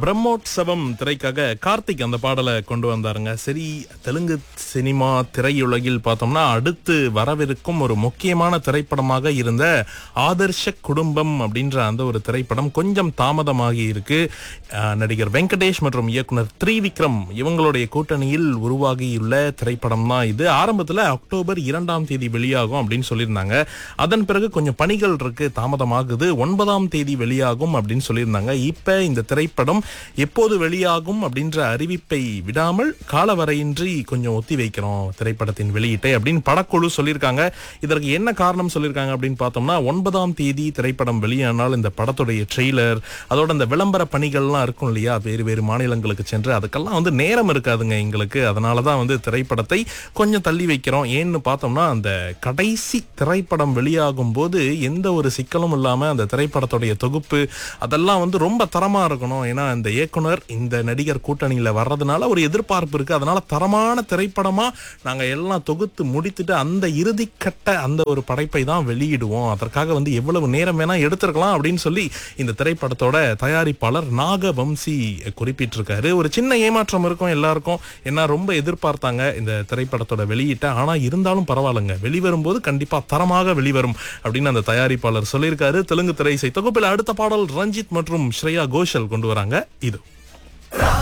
பிரம்மோற்சவம் திரைக்காக கார்த்திக் அந்த பாடலை கொண்டு வந்தாருங்க சரி தெலுங்கு சினிமா திரையுலகில் பார்த்தோம்னா அடுத்து வரவிருக்கும் ஒரு முக்கியமான திரைப்படமாக இருந்த ஆதர்ஷ குடும்பம் அப்படின்ற அந்த ஒரு திரைப்படம் கொஞ்சம் தாமதமாகி இருக்கு அஹ், நடிகர் வெங்கடேஷ் மற்றும் இயக்குனர் த்ரிவிக்ரம் இவங்களுடைய கூட்டணியில் உருவாகியுள்ள திரைப்படம் தான் இது ஆரம்பத்துல அக்டோபர் இரண்டாம் தேதி வெளியாகும் அப்படின்னு சொல்லியிருந்தாங்க அதன் பிறகு கொஞ்சம் பணிகள் இருக்கு தாமதமாகுது ஒன்பதாம் தேதி வெளியாகும் அப்படின்னு சொல்லியிருந்தாங்க இப்ப இந்த திரைப்படம் எப்போது வெளியாகும் அப்படின்ற அறிவிப்பை விடாமல் காலவரையின்றி கொஞ்சம் ஒத்தி வைக்கிறோம் திரைப்படத்தின் வெளியீட்டை அப்படின்னு படக்குழு சொல்லியிருக்காங்க இதற்கு என்ன காரணம் சொல்லியிருக்காங்க அப்படின்னு பார்த்தோம்னா ஒன்பதாம் தேதி திரைப்படம் வெளியானால் இந்த படத்துடைய ட்ரெய்லர் அதோட இந்த விளம்பர பணிகள்லாம் இருக்கும் இல்லையா வேறு வேறு மாநிலங்களுக்கு சென்று அதுக்கெல்லாம் வந்து நேரம் இருக்காதுங்க எங்களுக்கு அதனால தான் வந்து திரைப்படத்தை கொஞ்சம் தள்ளி வைக்கிறோம் ஏன்னு பார்த்தோம்னா அந்த கடைசி திரைப்படம் வெளியாகும் போது எந்த ஒரு சிக்கலும் இல்லாம அந்த திரைப்படத்துடைய தொகுப்பு அதெல்லாம் வந்து ரொம்ப தரமா இருக்கணும் ஏன்னா இந்த இயக்குனர் இந்த நடிகர் கூட்டணியில வர்றதுனால ஒரு எதிர்பார்ப்பு இருக்கு அதனால தரமான திரைப்படமா நாங்க எல்லாம் தொகுத்து முடித்துட்டு அந்த இறுதி கட்ட அந்த ஒரு படைப்பை தான் வெளியிடுவோம் அதற்காக வந்து எவ்வளவு நேரம் வேணா எடுத்திருக்கலாம் அப்படின்னு சொல்லி இந்த திரைப்படத்தோட தயாரிப்பாளர் நாகவம்சி குறிப்பிட்டிருக்காரு ஒரு சின்ன ஏமாற்றம் இருக்கும் எல்லாருக்கும் ஏன்னா ரொம்ப எதிர்பார்த்தாங்க இந்த திரைப்படத்தோட வெளியிட்ட ஆனா இருந்தாலும் பரவாயில்லைங்க வெளிவரும்போது கண்டிப்பா தரமாக வெளிவரும் அப்படின்னு அந்த தயாரிப்பாளர் சொல்லியிருக்காரு தெலுங்கு திரை இசை தொகுப்பில் அடுத்த பாடல் ரஞ்சித் மற்றும் ஸ்ரேயா கோஷல் கொண்டு வராங்க இது